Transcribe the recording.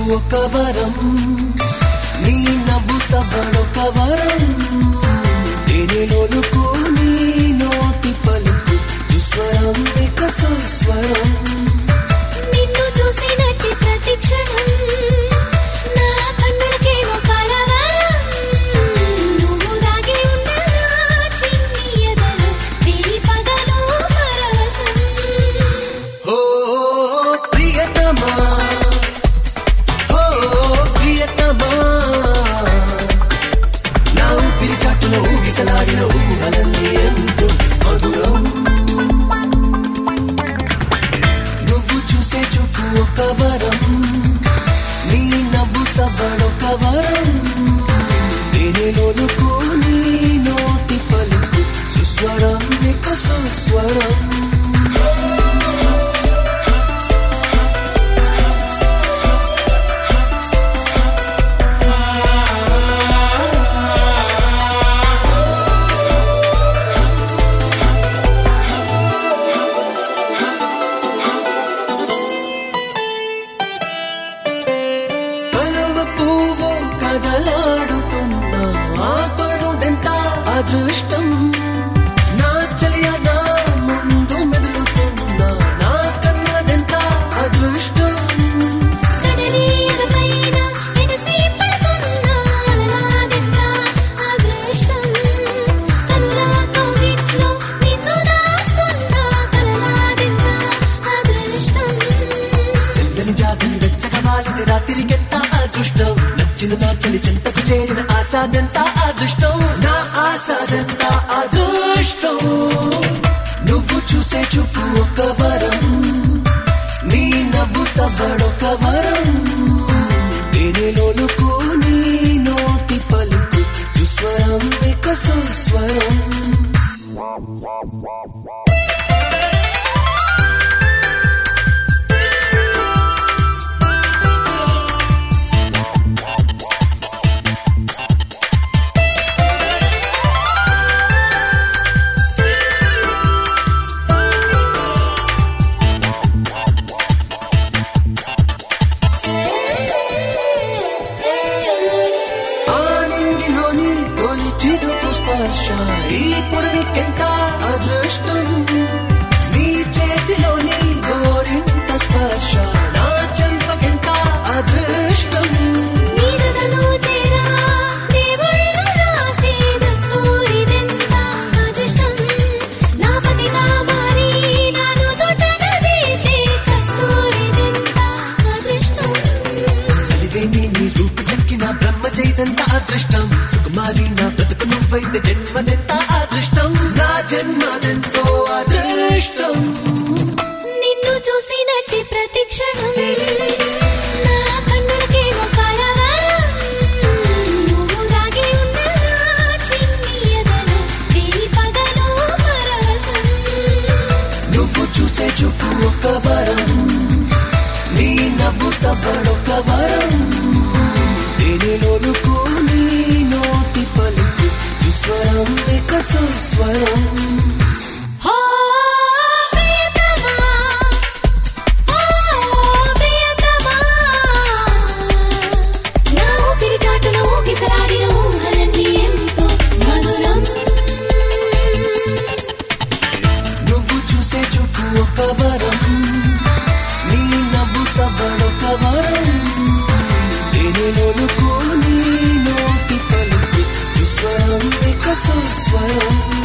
ఒక వరం నీ నవ్వు సవ్వడొక వరం తేనెలోనుకు నీ నోటి పలుకు సుస్వరం ఇక సుస్వరం నిన్ను చూసినట్టి ప్రతి క్షణం నా కన్నులకేమో కలవరం నువ్వు దాగి ఉన్న నా చిన్ని ఎదలో నీ పదలో పరవశం ఓ ప్రియతమా ఓ ప్రియతమా నా ఊపిరి చాటున ఊగిసలాడిన ఊహలన్నీ ఎంతో మధురం నువ్వు చూసే చూపు ఒక వరం నీ నవ్వు సవ్వడొక వరం తేనెలోనుకు నీ నోటి పలుకు సుస్వరం ఇక సుస్వరం కలువ పువ్వు కదలాడుతున్నా ఆ కొనుదెంత అదృష్టం నా చలియ నా ముందు మెదులుతున్నా నా కన్నదెంత అదృష్టం కడలి ఎగపైన ఎగసి పడుతున్న అలలాదెంత అదృష్టం కనుల కౌగిట్లో నిన్ను దాస్తున్న కలలాదెంత అదృష్టం చెల్లని జాతిని వెచ్చగా వాలిన రాత్రికెంత అదృష్టం నచ్చిన నా చలి చెంతకు చేరిన ఆశాదెంత అదృష్టం నా ఆశాదెంత అదృష్టం నువ్వు చూసే చూపు ఒక వరం నీ నవ్వు సవ్వడొక వరం తేనెలోనుకు నీ నోటి పలుకు సుస్వరం ఇక సుస్వరం ఆనందిలోని తొలి చిరుకు స్పర్శ ఈ పొడవికెంత అదృష్టం నీ చేతిలోని గోరింట స్పర్శ నా చెంపకెంత అదృష్టం నీ జతను చేరా దేవుళ్ళు రాసే దస్తూరిదెంత అదృష్టం నా పతిగా మారి నాను తొట్టనదైతే కస్తూరిదెంత అదృష్టం అలివేని నీ రూపు చెక్కిన బ్రహ్మ చైతంత అదృష్టం సుకుమారి నా బ్రతుకు నువ్వైతే జన్మదెంత అదృష్టం నా జన్మదెంతో అదృష్టం నిన్ను చూసినట్టి ప్రతి క్షణం నా కన్నులకేమో కలవరం నువ్వు దాగి ఉన్న నా చిన్ని ఎదలో నీ పదలో పరవశం నువ్వు చూసే చూపు ఒక వరం నీ నవ్వు సవ్వడొక వరం తేనెలోనుకు నీ నోటి పలుకు సుస్వరం ఇక సుస్వరం హో ప్రియతమా హో ప్రియతమా నా ఊపిరి చాటున ఊగిసలాడిన ఊహలన్నీ ఎంతో మధురం నువ్వు చూసే చూపు ఒక వరం నీ నవ్వు సవ్వడొక వరం తేనెలోనుకు నీ నోటి పలుకు సుస్వరం ఇక సుస్వరం